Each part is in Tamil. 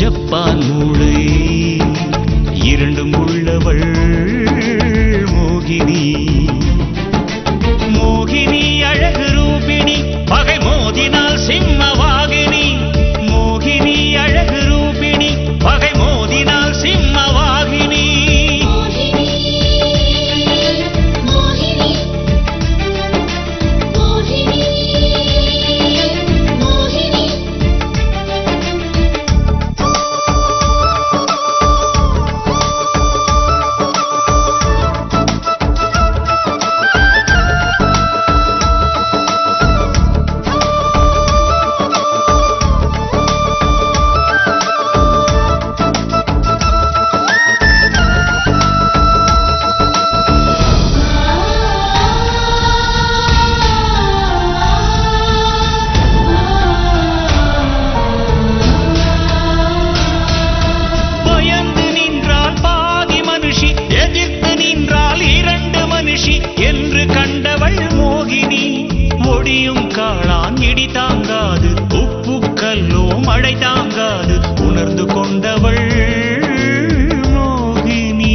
ஜப்பான் மூளை இரண்டும் உள்ளவள் மோகினி மோகினி அழகு ரூபிணி பகை மோதினால் சிம்மவாகினி மோகினி அழகு ரூபிணி பகை மோதினால் சிம்மவாகினி மோகினி மோகினி மோகினி மோகினி பயந்து நின்றால் பாதி மனுஷி எதிர்த்து நின்றால் இரண்டு மனுஷி என்று கண்டவள் மோகினி ஒடியும் காளான் இடி தாங்காது உப்பு கல்லோ மழை தாங்காது உணர்ந்து கொண்டவள் மோகினி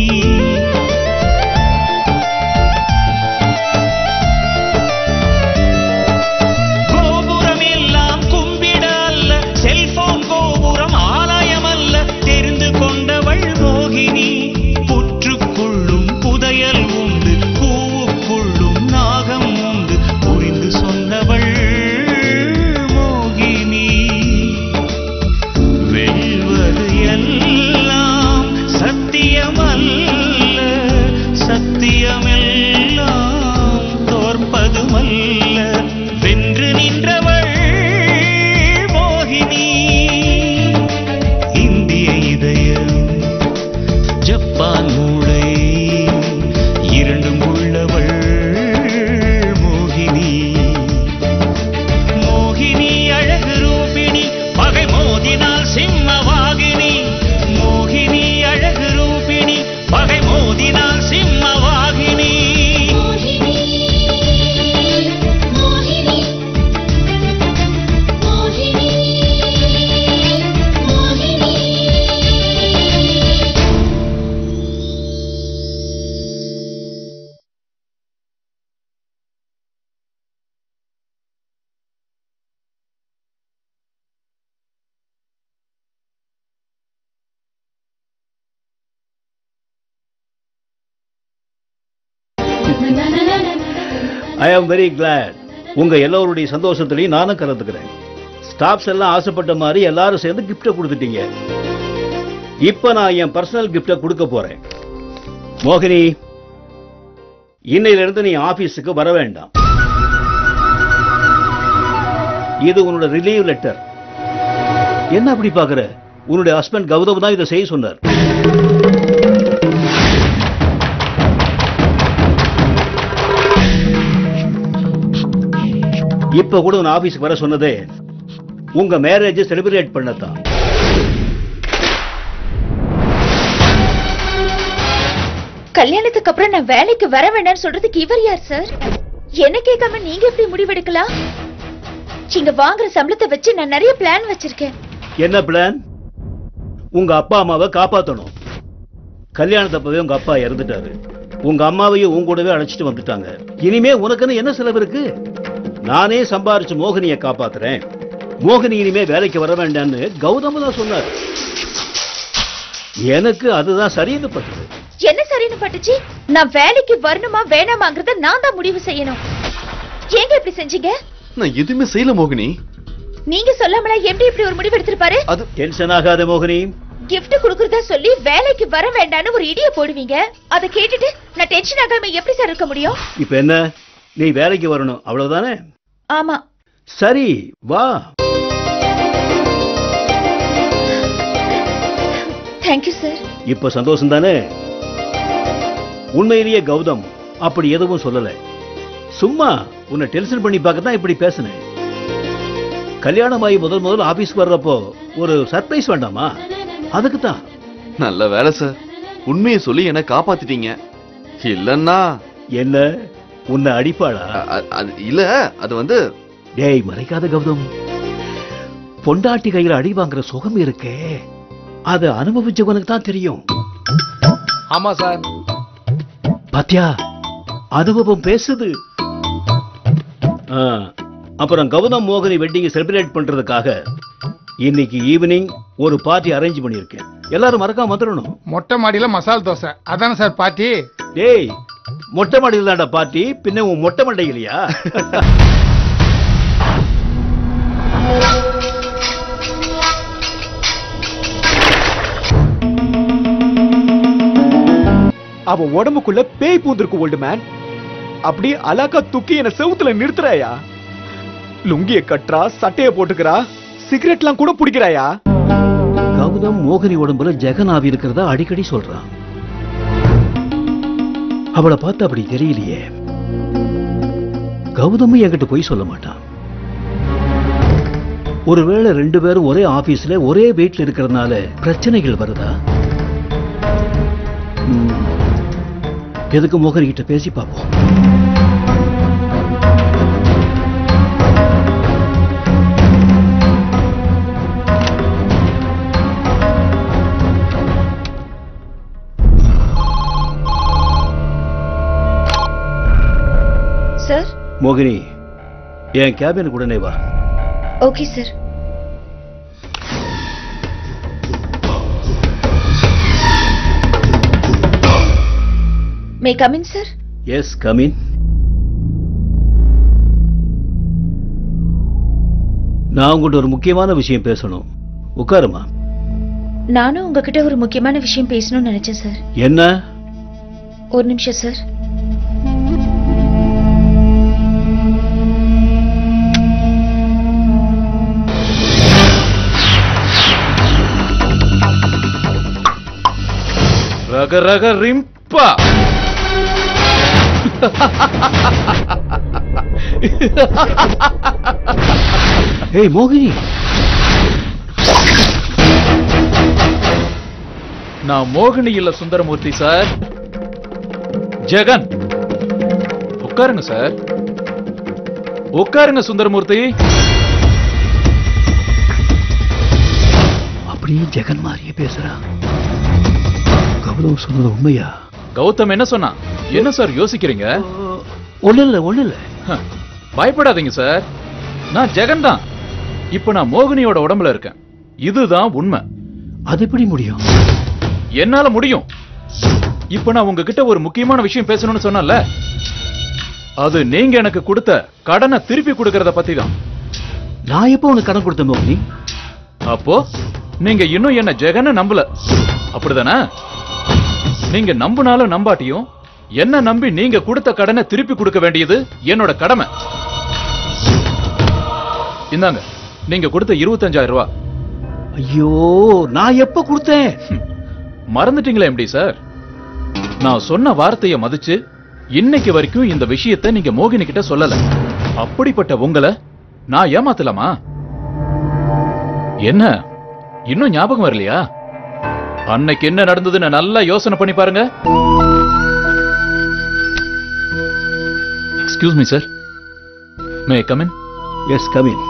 கோபுரம் எல்லாம் கும்பிட அல்ல செல்போன் கோபுரம் ஆலயம் அல்ல தெரிந்து கொண்டவள் மோகினி புற்றுக்குள்ளும் புதையல் உண்டு பூவுக்குள்ளும் நாகம் உண்டு புரிந்து சொன்னவள் மோகினி வெல்வது எல்லாம் சத்தியமல்ல சத்தியமெல்லாம் தோற்பதுமல்ல வென்று நின்றவள் மோகினி இந்திய இதயம் ஜப்பான் மூளை இரண்டும் உள்ளவள் மோகினி மோகினி அழகு ரூபிணி பகை மோதினால் சிம்மவாகினி மோகினி அழகு ரூபிணி பகை மோதினால் சிம்மவாகினி மோகினி மோகினி மோகினி மோகினி ஐ ஆம் வெரி கிளாட் உங்க எல்லோருடைய சந்தோஷத்திலையும் நானும் கலந்துக்கிறேன் ஸ்டாஃப்ஸ் எல்லாம் ஆசைப்பட்ட மாதிரி எல்லாரும் சேர்ந்து கிஃப்ட்டை கொடுத்துட்டீங்க இப்ப நான் என் பர்சனல் கிஃப்ட்டை கொடுக்க போறேன் மோகினி இன்னையில இருந்து நீ ஆபீஸுக்கு வர வேண்டாம் இது உன்னோட ரிலீவ் லெட்டர் என்ன அப்படி பாக்குற உன்னுடைய ஹஸ்பண்ட் கௌதம் தான் இதை செய்ய சொன்னார் இப்ப கூட உன் ஆபீஸ்க்கு வர சொன்னதே உங்க மேரேஜ் செலிப்ரேட் பண்ணத்தான் கல்யாணத்துக்கு அப்புறம் நான் வேலைக்கு வர வேண்டாம்னு சொல்றதுக்கு இவர் யார் சார் என்ன கேட்காம நீங்க எப்படி முடிவெடுக்கலாம் இங்க வாங்குற சம்பளத்தை வச்சு நான் நிறைய பிளான் வச்சிருக்கேன் என்ன பிளான் உங்க அப்பா அம்மாவை காப்பாத்தணும் கல்யாணத்தப்பவே உங்க அப்பா இறந்துட்டாரு உங்க அம்மாவையும் உங்க கூடவே அழைச்சிட்டு வந்துட்டாங்க இனிமே உனக்குன்னு என்ன செலவு இருக்கு நானே சம்பாரிச்சு மோகினியை காப்பாத்துறேன் மோகினி இனிமே வேலைக்கு வர வேண்டாம்னு கௌதம தான் சொன்னார் எனக்கு அதுதான் சரின்னு பட்டது என்ன சரின்னு பட்டுச்சு நான் வேலைக்கு வரணுமா வேணாமாங்கிறத நான் தான் முடிவு செய்யணும் ஏங்க இப்படி செஞ்சீங்க நான் எதுவுமே செய்யல மோகினி நீங்க சொல்லாமல எப்படி இப்படி ஒரு முடிவு எடுத்திருப்பாரு அது டென்ஷன் ஆகாத மோகினி gift குடுக்கறதா சொல்லி வேலைக்கு வர வேண்டாம்னு ஒரு இடிய போடுவீங்க அத கேட்டுட்டு நான் டென்ஷன் ஆகாம எப்படி சார் இருக்க முடியும் இப்ப என்ன நீ வேலைக்கு வரணும் அவ்வளவுதானே ஆமா சரி வா தேங்க்யூ சார் இப்ப சந்தோஷம் தானே உண்மையிலேயே கௌதம் அப்படி எதுவும் சொல்லல சும்மா உன்னை டென்ஷன் பண்ணி பார்க்க தான் இப்படி பேசினேன் கல்யாணம் ஆகி முதல் முதல் ஆபீஸ்க்கு வர்றப்போ ஒரு சர்ப்ரைஸ் வேண்டாமா அதுக்கு தான் நல்ல வேலை சார் உண்மையை சொல்லி என்ன காப்பாத்திட்டீங்க இல்லன்னா என்ன உன்னை அடிப்பாளா அ- அ- அது இல்ல அது வந்து டேய் மறைக்காத கௌதம் பொண்டாட்டி கையில அடி வாங்குற சுகம் இருக்கே அதை அனுபவிச்சவனுக்கு தான் தெரியும் ஆமா சார் பாத்தியா அனுபவம் பேசுது ஆ, அப்புறம் கௌதம் மோகனி வெட்டிங் செலிப்ரேட் பண்றதுக்காக இன்னைக்கு ஈவினிங் ஒரு பார்ட்டி அரேஞ்ச் பண்ணியிருக்கேன் எல்லாரும் மறக்காம வந்துடணும் மொட்டை மாடியில மசால் தோசை அதானே சார் பாட்டி டேய் மொட்டை மாடியில் தான்டா பார்ட்டி பின்ன உன் மொட்டை மண்டையிலையா அவ உடம்புக்குள்ள பேய் பூந்திருக்கு ஓல்டு மேன் அப்படி அலாக்கா தூக்கி என்ன செவுத்துல நிறுத்துறாயா லுங்கிய கட்டுறா சட்டைய போட்டுக்கிறா சிகரெட்லாம் கூட பிடிக்கிறாயா கௌதம் மோகினி உடம்புல ஜெகன் ஆவி இருக்கிறதா அடிக்கடி சொல்றான் அவளை பார்த்து அப்படி தெரியலையே கௌதமும் என்கிட்ட போய் சொல்ல மாட்டான் ஒருவேளை ரெண்டு பேரும் ஒரே ஆபீஸ்ல ஒரே வீட்ல இருக்கிறதுனால பிரச்சனைகள் வருதா ம், எதுக்கு மோகன் கிட்ட பேசி பார்ப்போம் சார் மோகினி என் கேபினுக்கு உடனே வா okay sir may come in sir yes come in நான் உங்கள்கிட்ட ஒரு முக்கியமான விஷயம் பேசணும் உட்காருமா நானும் உங்ககிட்ட ஒரு முக்கியமான விஷயம் பேசணும்னு நினைச்சேன் சார் என்ன ஒரு நிமிஷம் சார் ரக ரக ரிம்பா ஏய் மோகினி நான் மோகினி இல்ல சுந்தரமூர்த்தி சார் ஜெகன் உட்காருங்க சார் உட்காருங்க சுந்தரமூர்த்தி அப்படியே ஜெகன் மாதிரியே பேசுறான் கௌதம் சொன்னது உண்மையா கௌதம் என்ன சொன்னான் என்ன சார் யோசிக்கிறீங்க ஒண்ணு இல்ல ஒண்ணு இல்ல ஹ, பயப்படாதீங்க சார் நான் ஜெகன் தான் இப்ப நான் மோகினியோட உடம்புல இருக்கேன் இதுதான் உண்மை அது எப்படி முடியும் என்னால முடியும் இப்ப நான் உங்ககிட்ட ஒரு முக்கியமான விஷயம் பேசணும்னு சொன்னேன்ல அது நீங்க எனக்கு கொடுத்த கடனை திருப்பி கொடுக்கறத பத்தி தான் நான் எப்போ உனக்கு கடன் கொடுத்தேன் மோகினி அப்போ நீங்க இன்னும் என்ன ஜெகன்னு நம்பல அப்படிதானே நீங்க நம்புனாலும் நம்பாட்டியும் என்ன நம்பி நீங்க கொடுத்த கடனை திருப்பி கொடுக்க வேண்டியது என்னோட கடமை இந்தாங்க நீங்க கொடுத்த இருபத்தஞ்சாயிரம் ரூபாய் ஐயோ நான் எப்ப கொடுத்தேன் மறந்துட்டீங்களா எப்படி சார் நான் சொன்ன வார்த்தையை மதிச்சு இன்னைக்கு வரைக்கும் இந்த விஷயத்தை நீங்க மோகினி கிட்ட சொல்லல அப்படிப்பட்ட உங்களை நான் ஏமாத்தலாமா என்ன இன்னும் ஞாபகம் வரலையா அன்னைக்கு என்ன நடந்ததுன்னு நல்லா யோசனை பண்ணி பாருங்க excuse me sir may come in yes come in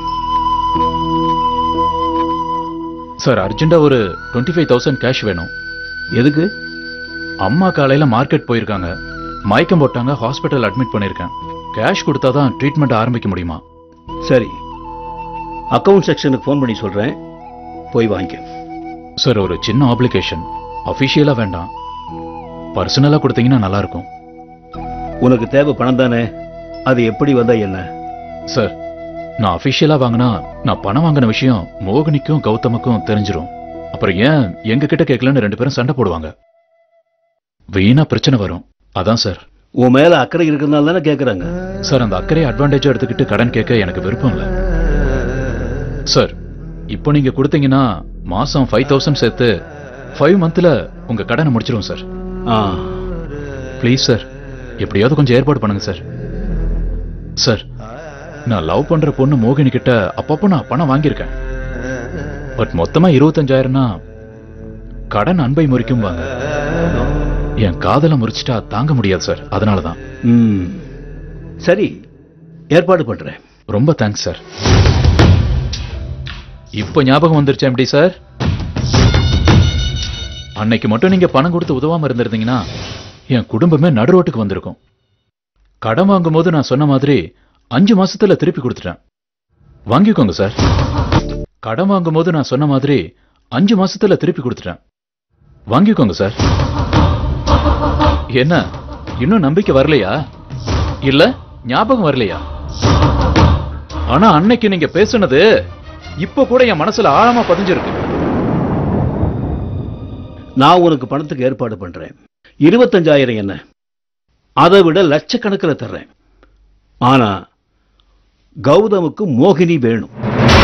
sir அர்ஜென்டா ஒரு டுவெண்ட்டி ஃபைவ் தௌசண்ட் கேஷ் வேணும் எதுக்கு அம்மா காலையில மார்க்கெட் போயிருக்காங்க மயக்கம் போட்டாங்க ஹாஸ்பிட்டல் அட்மிட் பண்ணிருக்கேன் கேஷ் கொடுத்தாதான் ட்ரீட்மெண்ட் ஆரம்பிக்க முடியுமா சரி அக்கவுண்ட் செக்ஷனுக்கு ஃபோன் பண்ணி சொல்றேன் போய் வாங்கிக்க சார் ஒரு சின்ன ஆப்ளிகேஷன் அபிஷியலா வேண்டாம் பர்சனலா கொடுத்தீங்கன்னா நல்லா இருக்கும் உனக்கு தேவை பணம் தானே அது எப்படி வந்தா என்ன சார் நான் அபிஷியலா வாங்கினா நான் பணம் வாங்கின விஷயம் மோகினிக்கும் கௌதமுக்கும் தெரிஞ்சிரும் அப்புறம் ஏன் எங்க கிட்ட கேட்கலன்னு ரெண்டு பேரும் சண்டை போடுவாங்க வீணா பிரச்சனை வரும் அதான் சார் உன் மேல அக்கறை இருக்கிறதுனால தானே கேக்குறாங்க சார் அந்த அக்கறை அட்வான்டேஜ் எடுத்துக்கிட்டு கடன் கேட்க எனக்கு விருப்பம் இல்லை சார் இப்போ நீங்க கொடுத்தீங்கன்னா மாசம் ஃபைவ் தௌசண்ட் சேர்த்து ஃபைவ் மந்த்ல உங்க கடனை முடிச்சிருவோம் சார் ஆ ப்ளீஸ் சார் எப்படியாவது கொஞ்சம் ஏற்பாடு பண்ணுங்க சார் சார் நான் லவ் பண்ற பொண்ணு மோகினி கிட்ட அப்பப்போ நான் பணம் வாங்கியிருக்கேன் பட் மொத்தமா இருபத்தஞ்சாயிரம்னா கடன் அன்பை முறிக்கும்பாங்க என் காதலை முறிச்சிட்டா தாங்க முடியாது சார் அதனால தான் ம் சரி ஏற்பாடு பண்றேன் ரொம்ப தேங்க்ஸ் சார் இப்போ ஞாபகம் வந்துருச்சா எப்படி சார் அன்னைக்கு மட்டும் நீங்க பணம் கொடுத்து உதவாம இருந்திருந்தீங்கன்னா என் குடும்பமே நடு ரோட்டுக்கு வந்திருக்கும் கடன் வாங்கும்போது நான் சொன்ன மாதிரி அஞ்சு மாசத்துல திருப்பி கொடுத்துட்டேன் வாங்கிக்கோங்க சார் கடன் வாங்கும்போது நான் சொன்ன மாதிரி அஞ்சு மாசத்துல திருப்பி கொடுத்துட்டேன் வாங்கிக்கோங்க சார் என்ன இன்னும் நம்பிக்கை வரலையா இல்ல ஞாபகம் வரலையா ஆனா அன்னைக்கு நீங்க பேசுனது இப்ப கூட என் மனசுல ஆழமா பதிஞ்சிருக்கு நான் உனக்கு பணத்துக்கு ஏற்பாடு பண்றேன் இருபத்தஞ்சாயிரம் என்ன அதை விட லட்சக்கணக்கில் தர்றேன் ஆனா கௌதமுக்கு மோகினி வேணும்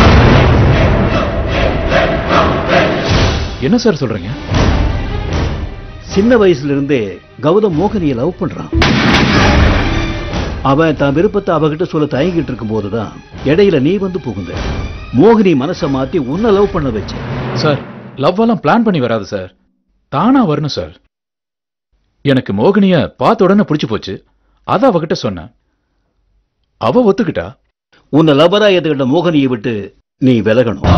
என்ன சார் சொல்றீங்க சின்ன வயசுல இருந்தே கௌதம் மோகினியை லவ் பண்றான் அவன் தன் விருப்பத்தை அவகிட்ட சொல்ல தயங்கிட்டு இருக்கும் போதுதான் இடையில நீ வந்து புகுந்த மோகினி மனசை மாத்தி உன்னை லவ் பண்ண வச்ச சார் லவ் எல்லாம் பிளான் பண்ணி வராது சார் தானா வரணும் சார் எனக்கு மோகினிய பார்த்த உடனே பிடிச்சு போச்சு அத அவகிட்ட சொன்னேன் அவ ஒத்துக்கிட்டா உன்னை லவரா எதுக்கிட்ட மோகினியை விட்டு நீ விலகணும்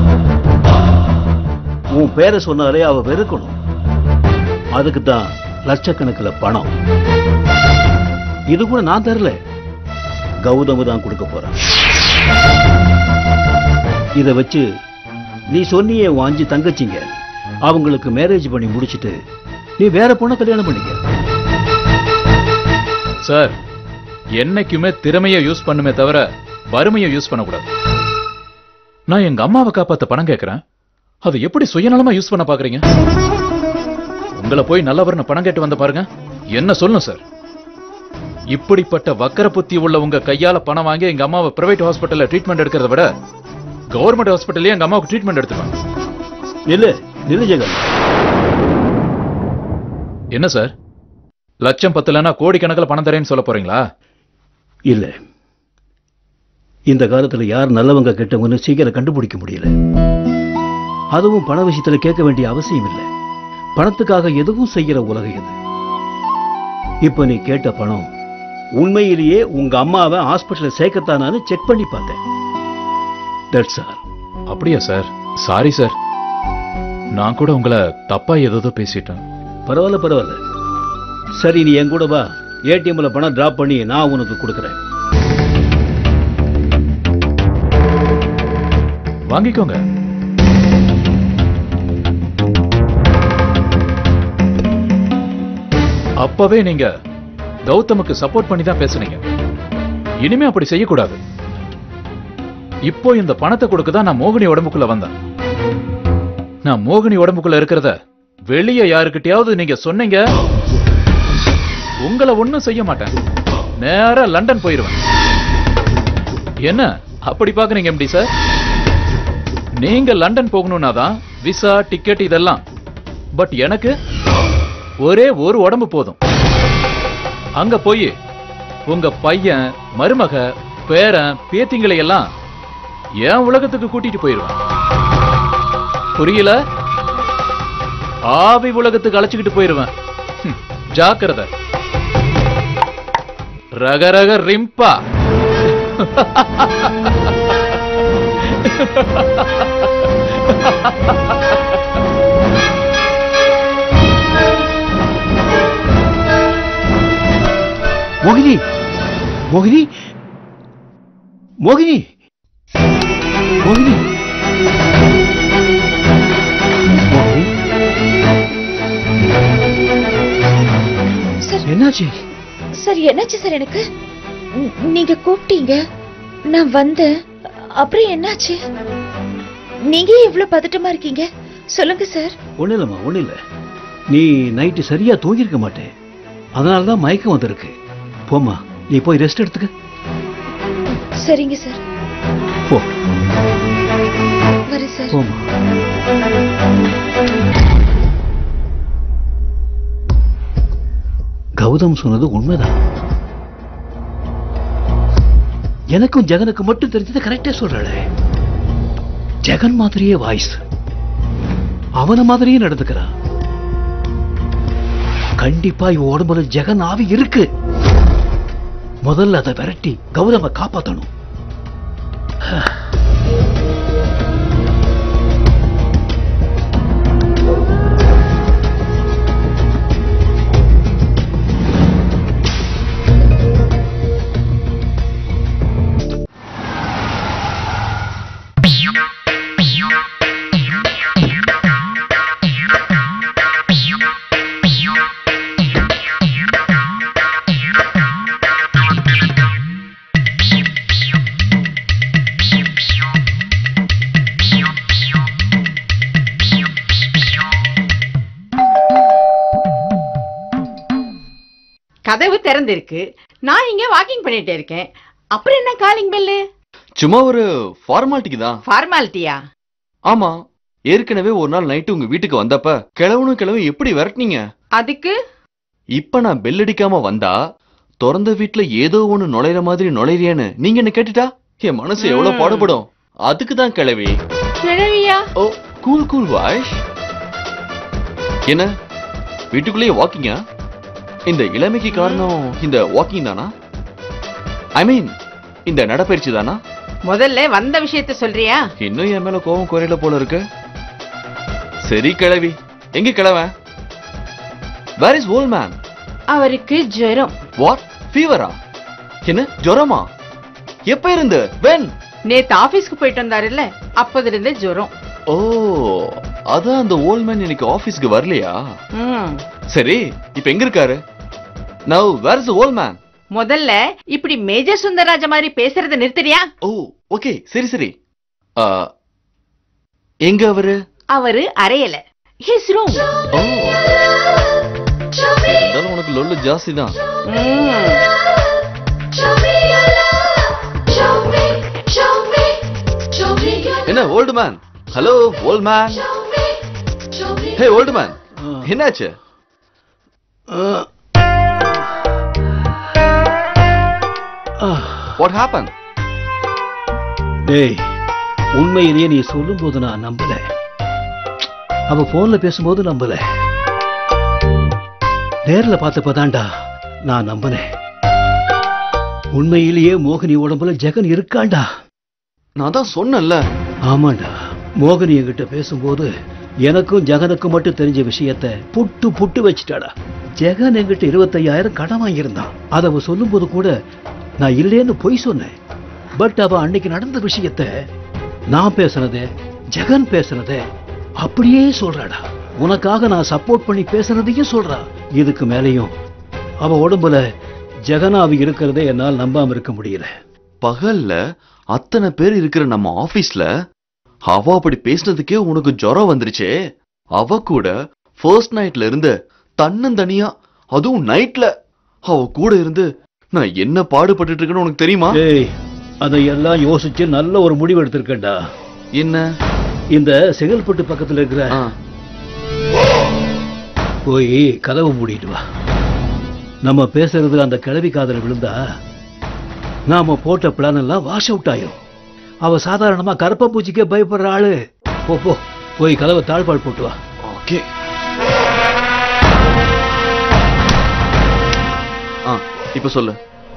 உன் பேரை சொன்னாலே அவ வெறுக்கணும் அதுக்கு தான் லட்சக்கணக்கில் பணம் இது கூட நான் தரல கௌதம தான் கொடுக்க போறான் இத வச்சு நீ சொன்னியே உன் அஞ்சு தங்கச்சிங்க அவங்களுக்கு மேரேஜ் பண்ணி முடிச்சிட்டு நீ வேற பொண்ணை கல்யாணம் பண்ணிக்க சார் என்னைக்குமே திறமையை யூஸ் பண்ணுமே தவிர வறுமையை யூஸ் பண்ணக்கூடாது நான் எங்க அம்மாவை காப்பாத்த பணம் கேட்கறேன் அது எப்படி சுயநலமா யூஸ் பண்ண பாக்குறீங்க உங்களை போய் நல்லவர்னு பணம் கேட்டு வந்த பாருங்க என்ன சொல்லணும் சார் இப்படிப்பட்ட வக்கர புத்தி உள்ள உங்க கையால பணம் வாங்கி எங்க அம்மாவை பிரைவேட் ஹாஸ்பிட்டல்ல ட்ரீட்மெண்ட் எடுக்கிறத விட கவர்மெண்ட் ஹாஸ்பிட்டல்லயே எங்க அம்மாவுக்கு ட்ரீட்மெண்ட் எடுத்துக்கலாம் நில்லு நில்லு ஜெகன் என்ன சார் லட்சம் பத்துலன்னா கோடிக்கணக்கில் பணம் தரேன்னு சொல்ல போறீங்களா இல்ல இந்த காலத்துல யார் நல்லவங்க கெட்டவங்கன்னு சீக்கிரம் கண்டுபிடிக்க முடியல அதுவும் பண விஷயத்துல கேட்க வேண்டிய அவசியம் இல்லை பணத்துக்காக எதுவும் செய்யற உலகம் இது இப்ப நீ கேட்ட பணம் உண்மையிலேயே உங்க அம்மாவை ஹாஸ்பிட்டல்ல சேர்க்கத்தானான்னு செக் பண்ணி பார்த்தேன் தட்ஸ் ஆல் அப்படியா சார் சாரி சார் நான் கூட உங்களை தப்பா ஏதோ பேசிட்டேன் பரவாயில்ல பரவாயில்ல சரி நீ என் கூட வா ஏடிஎம்ல பணம் டிராப் பண்ணி நான் உனக்கு கொடுக்குறேன் வாங்கிக்கோங்க அப்பவே நீங்க கௌதமுக்கு சப்போர்ட் பண்ணி தான் பேசுனீங்க இனிமே அப்படி செய்யக்கூடாது இப்போ இந்த பணத்தை கொடுக்க தான் நான் மோகினி உடம்புக்குள்ள வந்தேன் நான் மோகினி உடம்புக்குள்ள இருக்கிறத வெளியே யாருக்கிட்டயாவது நீங்க சொன்னீங்க உங்களை ஒண்ணும் செய்ய மாட்டேன் நேரா லண்டன் போயிருவேன் என்ன அப்படி பாக்குறீங்க எம்டி சார் நீங்க லண்டன் போகணும்னா தான் விசா டிக்கெட் இதெல்லாம் பட் எனக்கு ஒரே ஒரு உடம்பு போதும் அங்க போய் உங்க பையன் மருமக பேரன் பேத்திங்களை எல்லாம் என் உலகத்துக்கு கூட்டிட்டு போயிருவேன் புரியல ஆவி உலகத்துக்கு அழைச்சுக்கிட்டு போயிருவேன் ஹம், ஜாக்கிரதை ரக ரக ரிம்பா மோகினி மோகினி மோகினி மோகினி மோகினி சார் என்னாச்சு சார் என்னாச்சு சார் எனக்கு ந- நீங்க கூப்பிட்டீங்க நான் வந்தேன் அப்புறம் என்னாச்சு நீங்க ஏன் இவ்ளோ பதட்டமா இருக்கீங்க சொல்லுங்க சார் ஒண்ணு இல்லம்மா ஒண்ணு இல்ல நீ நைட்டு சரியா தூங்கியிருக்க மாட்டே அதனால தான் மயக்கம் வந்திருக்கு போம்மா நீ போய் ரெஸ்ட் எடுத்துக்க சரிங்க சார் போ வரேன் சார் போம்மா கௌதம் சொன்னது உண்மைதான் எனக்கும் ஜெகனுக்கு மட்டும் தெரிஞ்சதை கரெக்டா சொல்றாளே ஜெகன் மாதிரியே வாய்ஸ் அவன மாதிரியே நடந்துக்கிறான் கண்டிப்பா இவ உடம்புல ஜெகன் ஆவி இருக்கு முதல்ல அதை விரட்டி கௌதம காப்பாத்தணும் கதவு திறந்திருக்கு நான் இங்க வாக்கிங் பண்ணிட்டு இருக்கேன் அப்புறம் என்ன காலிங் பெல்லு சும்மா ஒரு ஃபார்மாலிட்டிக்கு தான் ஃபார்மாலிட்டியா ஆமா ஏற்கனவே ஒரு நாள் நைட்டு உங்க வீட்டுக்கு வந்தப்ப கிழவனும் கிழவன் எப்படி விரட்டினீங்க அதுக்கு இப்ப நான் பெல் அடிக்காம வந்தா திறந்த வீட்ல ஏதோ ஒண்ணு நுழையிற மாதிரி நுழைறியேன்னு நீங்க என்ன கேட்டுட்டா என் மனசு எவ்வளவு ம். பாடுபடும் அதுக்கு தான் கிழவி கிழவியா ஓ கூல் கூல் வாய்ஸ் என்ன வீட்டுக்குள்ளேயே வாக்கிங்கா இந்த இளமைக்கு காரணம் இந்த வாக்கிங் தானா ஐ மீன் இந்த நடப்பயிற்சி தானா முதல்ல வந்த விஷயத்த சொல்றியா இன்னும் என் மேல கோவம் குறையல போல இருக்கு சரி கிழவி எங்க கிழவன் வேர் இஸ் ஓல் மேன் அவருக்கு ஜுரம் வாட் ஃபீவரா என்ன ஜுரமா எப்ப இருந்து வென் நேத்து ஆபீஸ்க்கு போயிட்டு வந்தாருல்ல அப்போதுல இருந்தே ஜுரம் ஓ அதான் அந்த ஓல் மேன் இன்னைக்கு ஆபீஸ்க்கு வரலையா ம். சரி இப்ப எங்க இருக்காரு now where is old man முதல்ல இப்படி மேஜர் சுந்தரராஜ மாதிரி பேசுறத நிறுத்துறியா ஓ ஓகே சரி சரி ஆ, எங்க அவரு அவரு அறையல ஹிஸ் ரூம் ஓ இருந்தாலும் உனக்கு லொல்லு ஜாஸ்தி தான் என்ன old man hello old man hey old man என்னாச்சு வாட் ஹேப்பன் டேய் உண்மையிலேயே நீ சொல்லும்போது நான் நம்பல அவ போன்ல பேசும்போது நம்பல நேர்ல பார்த்தப்பதான்டா நான் நம்பினேன் உண்மையிலேயே மோகினி உடம்புல ஜெகன் இருக்காண்டா நான் தான் சொன்னேன்ல ஆமாண்டா மோகினி என்கிட்ட பேசும்போது எனக்கும் ஜெகனுக்கும் மட்டும் தெரிஞ்ச விஷயத்த புட்டு புட்டு வச்சுட்டாடா ஜெகன் என்கிட்ட இருபத்தையாயிரம் கடன் வாங்கியிருந்தான் அதை அவ சொல்லும்போது கூட நான் இல்லேன்னு பொய் சொன்னேன் பட் அவ அன்னைக்கு நடந்த விஷயத்த நான் பேசுனதே ஜெகன் பேசுனதே அப்படியே சொல்றாடா உனக்காக நான் சப்போர்ட் பண்ணி பேசுனதையும் சொல்றா இதுக்கு மேலேயும் அவ உடம்புல ஜெகனாவி இருக்கிறதை என்னால் நம்பாம இருக்க முடியல பகல்ல அத்தனை பேர் இருக்கிற நம்ம ஆபீஸ்ல அவ அப்படி பேசினதுக்கே உனக்கு ஜுரம் வந்துருச்சே அவ கூட ஃபர்ஸ்ட் நைட்ல இருந்து தன்னந்தனியா அதுவும் நைட்ல அவ கூட இருந்து நான் என்ன பாடுபட்டுட்டு இருக்கேன்னு உனக்கு தெரியுமா ஏய் அதையெல்லாம் யோசிச்சு நல்ல ஒரு முடிவு எடுத்திருக்கேன்டா என்ன இந்த செங்கல்பட்டு பக்கத்துல இருக்கிற ஆ, போய் கதவை மூடிட்டு வா நம்ம பேசுறது அந்த கிழவி காதல விழுந்தா நாம போட்ட பிளான் எல்லாம் வாஷ் அவுட் ஆயிரும் அவ சாதாரணமா கருப்ப பூச்சிக்கே பயப்படுற ஆளு போ போ போய் கதவை தாழ்பால் போட்டு வா ஓகே ஆ இப்ப சொல்லு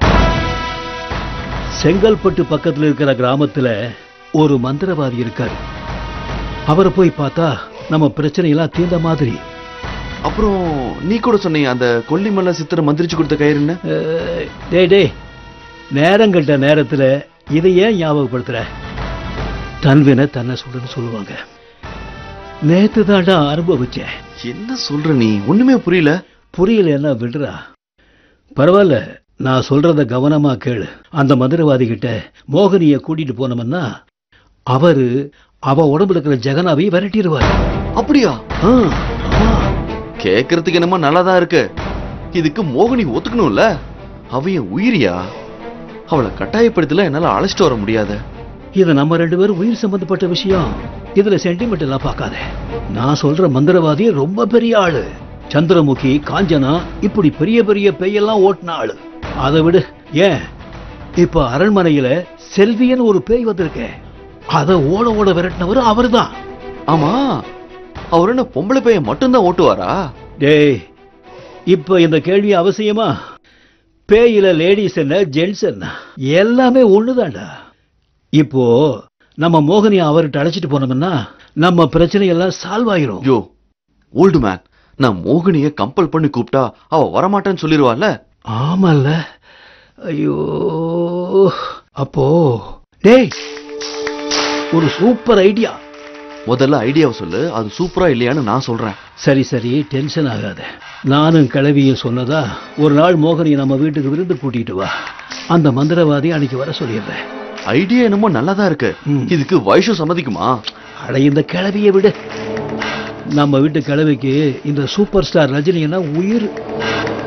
செங்கல்பட்டு பக்கத்துல இருக்கிற கிராமத்துல ஒரு மந்திரவாதி இருக்காரு அவரை போய் பார்த்தா நம்ம பிரச்சனையெல்லாம் தீர்ந்த மாதிரி அப்புறம் நீ கூட சொன்னீங்க அந்த கொல்லிமலை சித்தரை மந்திரிச்சு கொடுத்த கயிறுன்னு அஹ், டேய் டேய் நேரங்கட்ட நேரத்துல இதை ஏன் ஞாபகப்படுத்துற தன்வினை தன்னை சுடுன்னு சொல்லுவாங்க நேத்து தாண்டா அனுபவிச்சேன் என்ன சொல்ற நீ ஒண்ணுமே புரியல புரியலன்னா விடுறா பரவாயில்ல நான் சொல்றத கவனமா கேளு அந்த மந்திரவாதி கிட்ட மோகினிய கூட்டிட்டு போனோம்னா அவரு அவ உடம்புல இருக்கிற ஜெகனாவை விரட்டிடுவார் அப்படியா ஆ, ஆமா. கேக்குறதுக்கு என்னமோ நல்லாதான் இருக்கு இதுக்கு மோகினி ஒத்துக்கணும்ல அவ என் உயிரியா அவளை கட்டாயப்படுத்தல என்னால அழைச்சிட்டு வர முடியாது இது நம்ம ரெண்டு பேரும் உயிர் சம்பந்தப்பட்ட விஷயம் இதுல சென்டிமெண்ட் எல்லாம் பார்க்காத நான் சொல்ற மந்திரவாதி ரொம்ப பெரிய ஆளு சந்திரமுகி காஞ்சனா இப்படி பெரிய பெரிய பேயெல்லாம் ஓட்டின ஆளு அதை விடு ஏன் இப்ப அரண்மனையில செல்வியன்னு ஒரு பேய் வந்திருக்கே அதை ஓட ஓட விரட்டினவர் அவர்தான் ஆமா அவர் என்ன பொம்பளை பையன் மட்டும்தான் ஓட்டுவாரா டேய் இப்ப இந்த கேள்வி அவசியமா பேயில லேடிஸ் என்ன ஜென்ட்ஸ் என்ன எல்லாமே ஒண்ணுதான்டா இப்போ நம்ம மோகனியை அவர்கிட்ட அழைச்சிட்டு போனோம்னா நம்ம பிரச்சனை எல்லாம் சால்வ் ஆயிரும் யோ ஓல்டு மேன் நான் மோகினிய கம்பல் பண்ணி கூப்பிட்டா அவ வரமாட்டேன்னு சொல்லிருவாள்ல ஆமல்ல ஐயோ அப்போ டேய் ஒரு சூப்பர் ஐடியா முதல்ல ஐடியாவை சொல்லு அது சூப்பரா இல்லையான்னு நான் சொல்றேன் சரி சரி டென்ஷன் ஆகாத நானும் கிளவியும் சொன்னதா ஒரு நாள் மோகனியை நம்ம வீட்டுக்கு விருந்து கூட்டிட்டு வா அந்த மந்திரவாதி அன்னைக்கு வர சொல்லிடுறேன் ஐடியா என்னமோ நல்லாதான் இருக்கு ம். இதுக்கு வயசு சம்மதிக்குமா அட இந்த கிழவியை விடு நம்ம வீட்டு கிழவிக்கு இந்த சூப்பர் ஸ்டார் ரஜினின்னா உயிர்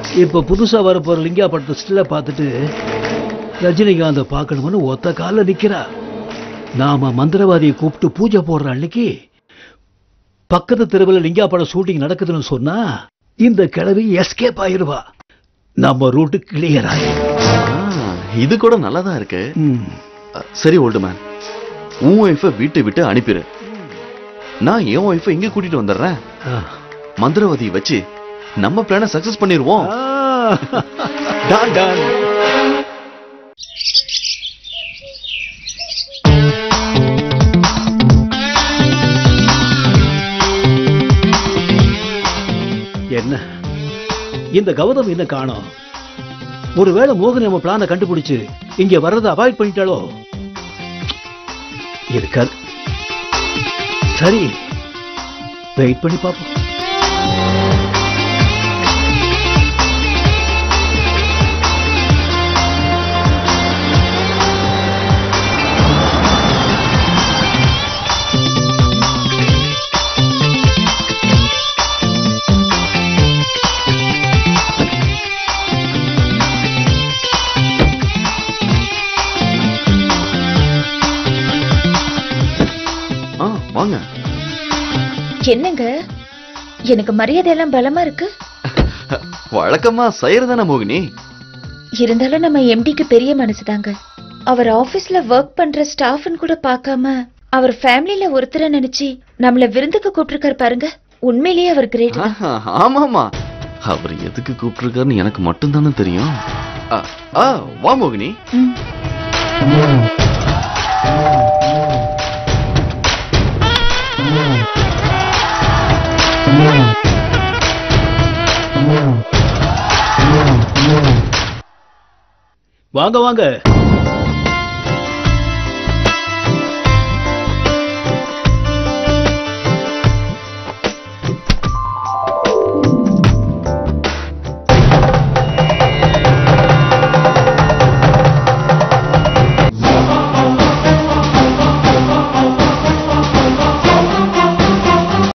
இப்ப புதுசா வரப்போற லிங்கா படத்தை ஸ்டில்ல பார்த்துட்டு ரஜினிகாந்த பார்க்கணும்னு ஒத்த கால நிக்கிறா நாம மந்திரவாதியை கூப்பிட்டு பூஜை போடுற அன்னைக்கு பக்கத்து தெருவில் லிங்கா படம் ஷூட்டிங் நடக்குதுன்னு சொன்னா இந்த கிழவி எஸ்கேப் ஆயிருவா நம்ம ரூட்டு கிளியர் ஆயிரும் ஆ, இது கூட நல்லாதான் இருக்கு ம். அ, சரி ஓல்டு மேன் உன் ஒய்ஃபை வீட்டை விட்டு அனுப்பிடு நான் என் ஒய்ஃபை இங்க கூட்டிட்டு வந்துடுறேன் ஆ. மந்திரவாதியை வச்சு நம்ம பிளான சக்சஸ் பண்ணிருவோம் ஆ. டான் டான் என்ன இந்த கௌதம் என்ன காணோம் ஒருவேளை மோகன் நம்ம பிளான கண்டுபிடிச்சு இங்க வர்றதை அவாய்ட் பண்ணிட்டாலோ இருக்காது சரி வெயிட் பண்ணி பார்ப்போம் ஆ வாங்க என்னங்க எனக்கு மரியாதை எல்லாம் பலமா இருக்கு வழக்கமா செய்யறதானே மோகினி இருந்தாலும் நம்ம எம்டிக்கு பெரிய மனசுதாங்க அவர் ஆபீஸ்ல ஒர்க் பண்ற ஸ்டாஃப்னு கூட பார்க்காம அவர் ஃபேமிலில ஒருத்தரை நினைச்சு நம்மள விருந்துக்கு கூப்பிட்டிருக்காரு பாருங்க உண்மையிலேயே அவர் கிரேட் ஆஹா, ஆமாமா அவர் எதுக்கு கூப்பிட்டுருக்காருன்னு எனக்கு மட்டும்தானே தெரியும் ஆ, ஆ வா மோகினி வாங்க வாங்க